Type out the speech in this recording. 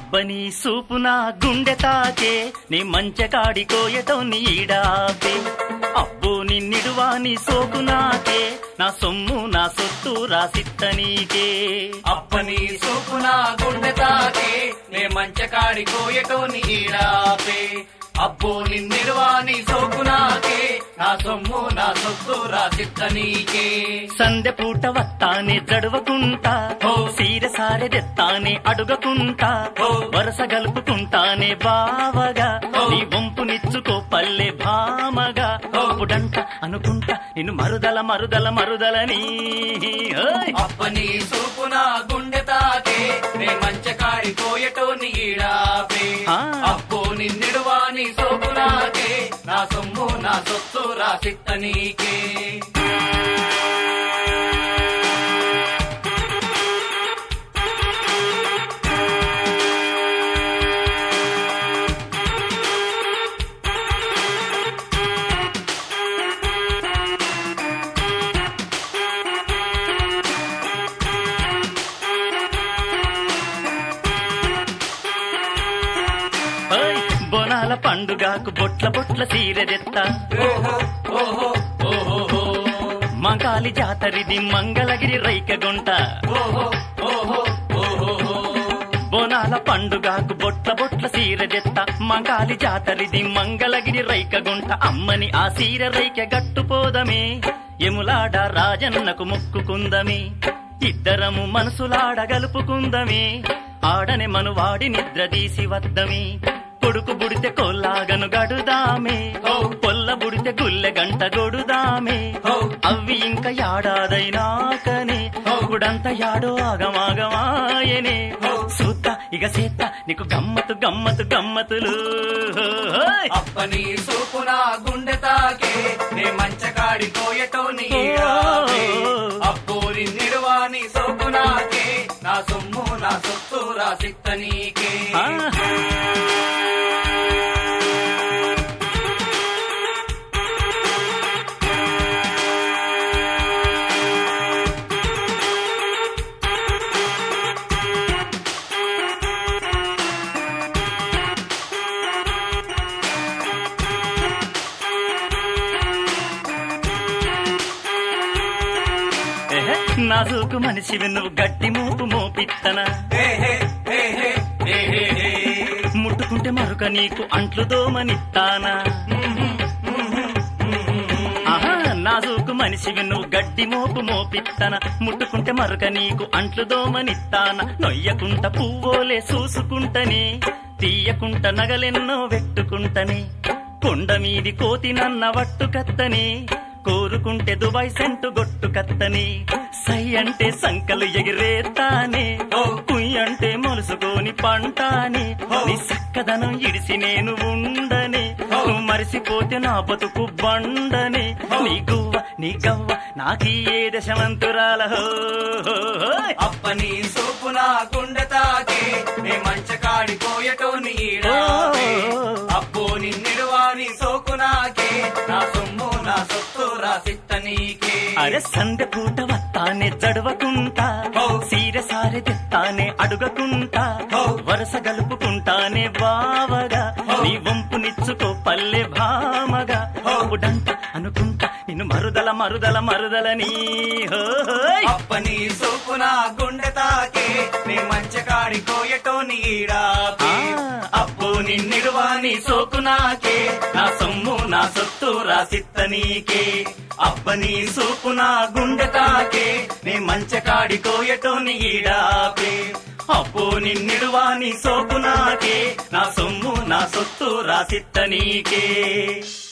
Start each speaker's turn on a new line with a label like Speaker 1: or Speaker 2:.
Speaker 1: అబ్బని సూపున గుండె తాకే నీ మంచకాడి కోయటో నీడాపే అబ్బో నిన్నిడువాని సోకు నాకే నా సొమ్ము నా సొత్తు రాసిత్త నీకే
Speaker 2: అప్పని సూపున గుండె తాకే నే మంచకాడి కోయటో నీడాపే అబ్బో నిన్నిడువాని సోకునాకే నా సొమ్ము నా సొత్తు రాసిత్త నీకే
Speaker 1: సందె పూట వత్తానే జడవకుంటా
Speaker 2: ఓ.
Speaker 1: సీర సారె దెత్తానే అడుగకుంటా
Speaker 2: ఓ.
Speaker 1: వరస గలుపుకుంటానే బావగా
Speaker 2: ఓ.
Speaker 1: నీ వంపునిచ్చుకో పల్లె భామగా
Speaker 2: ఓ.
Speaker 1: అప్పుడంట అనుకుంటా నిన్ను మరుదల మరుదల మరుదలని ఓయ్.
Speaker 2: అప్పని సూపున గుండె తాకే నే మంచకాడి కోయటో నీడాపే
Speaker 1: ఆ.
Speaker 2: అబ్బో నిన్నిడువాని సోకునాకే నా సొమ్ము నా సొత్తు రాసిత్త నీకే
Speaker 1: ఓయ్. బోనాల పండుగకు బొట్ల బొట్ల సీరెదెత్తా
Speaker 2: ఓహో ఓహో ఓహో
Speaker 1: మంకాలి జాతరిది మంగళగిరి రైకగుంట
Speaker 2: ఓహో ఓహో ఓహో
Speaker 1: బోనాల పండుగకు బొట్ల బొట్ల సీరెదెత్త మంకాలి జాతరిది మంగళగిరి రైకగుంట అమ్మని ఆ సీర రైక గట్టుపోదమే ఎములాడ రాజన్నకు మొక్కుకుందమే ఇద్దరము మనసులాడ గలుపుకుందమే ఆడనే మనువాడి నిద్ర తీసి వద్దమే కొడుకు బుడితే కొల్లాగను గడుదామే
Speaker 2: ఓ.
Speaker 1: పొల్ల బుడితే గుల్లె గంట గొడుదామే
Speaker 2: ఓ.
Speaker 1: అవి ఇంకా యాడాదైనాకనే గుడంత యాడో ఆగమాగమాయనే
Speaker 2: ఓ.
Speaker 1: సూత ఇక సేత నీకు గమ్మతు గమ్మతు గమ్మతులు హోయ్.
Speaker 2: అప్పని సూపున గుండె తాకే నే మంచకాడి కోయటో నీడాపే అబ్బో నిన్నిడువాని సోకునాకే నా సొమ్ము నా సొత్తు రాసిత్త నీకే
Speaker 1: ఆ. ఎహె, నాజూకు మనిషివి నువ్వు గట్టి మూపు మోపిత్తనా
Speaker 2: హే హే హే హే హే హే హే.
Speaker 1: ముట్టుకుంటే మరొక నీకు అంట్లు దోమనిత్తానా ఆహా, నాజూకు మనిషివి నువ్వు గడ్డి మోపు మోపిత్తన ముట్టుకుంటే మరొక నీకు అంట్లు దోమనిత్తాన నొయ్యకుంట పువ్వోలే చూసుకుంటని తీయకుంట నగలెన్నో వెట్టుకుంటని కొండ మీది కోతి నన్న వట్టు కత్తని కోరుకుంటే దుబాయ్ సెంటు గొట్టు కత్తని సై అంటే సంకలు ఎగిరేతానే
Speaker 2: ఓ.
Speaker 1: కుయ్ అంటే మొలుసుకొని పంటాని నీ చక్కదనం ఇడిసి నేను ఉండని నువ్వు మరిసిపోతే నా బతుకు బండని నీ గువ్వ నీ గవ్వ నాకీ ఏ దశమంతురాల హోయ్.
Speaker 2: అప్పని సూపున గుండె తాకే నే మంచకాడి కోయటో నీడాపే అబ్బో నిన్నిడువాని సోకునాకే నా సొమ్ము నా సొత్తు రాసిత్త నీకే
Speaker 1: అరే సందె పూట వత్తానే జడవకుంటా
Speaker 2: ఓ.
Speaker 1: సీర సారె తెత్తానే అడుగకుంటా
Speaker 2: ఓ.
Speaker 1: వరస గలుపుకుంటానే బావగా
Speaker 2: ఓ.
Speaker 1: నీ వంపునిచ్చుకో పల్లె భామగా
Speaker 2: ఓ.
Speaker 1: ఉడంట అనుకుంటా నిన్ను మరుదల మరుదల మరుదలని హోయ్.
Speaker 2: అప్పని సూపున గుండె తాకే నీ మంచకాడి కోయటో నీడాపే
Speaker 1: ఆ.
Speaker 2: అబ్బో నిన్నిడువాని సోకునాకే నా సొమ్ము నా సొత్తు రాసిత్త నీకే అప్పని సూపున గుండె తాకే నీ మంచకాడి కోయటో నీడాపే అబ్బో నిన్నిడువాని సోకునాకే నా సొమ్ము నా సొత్తు రాసిత్త నీకే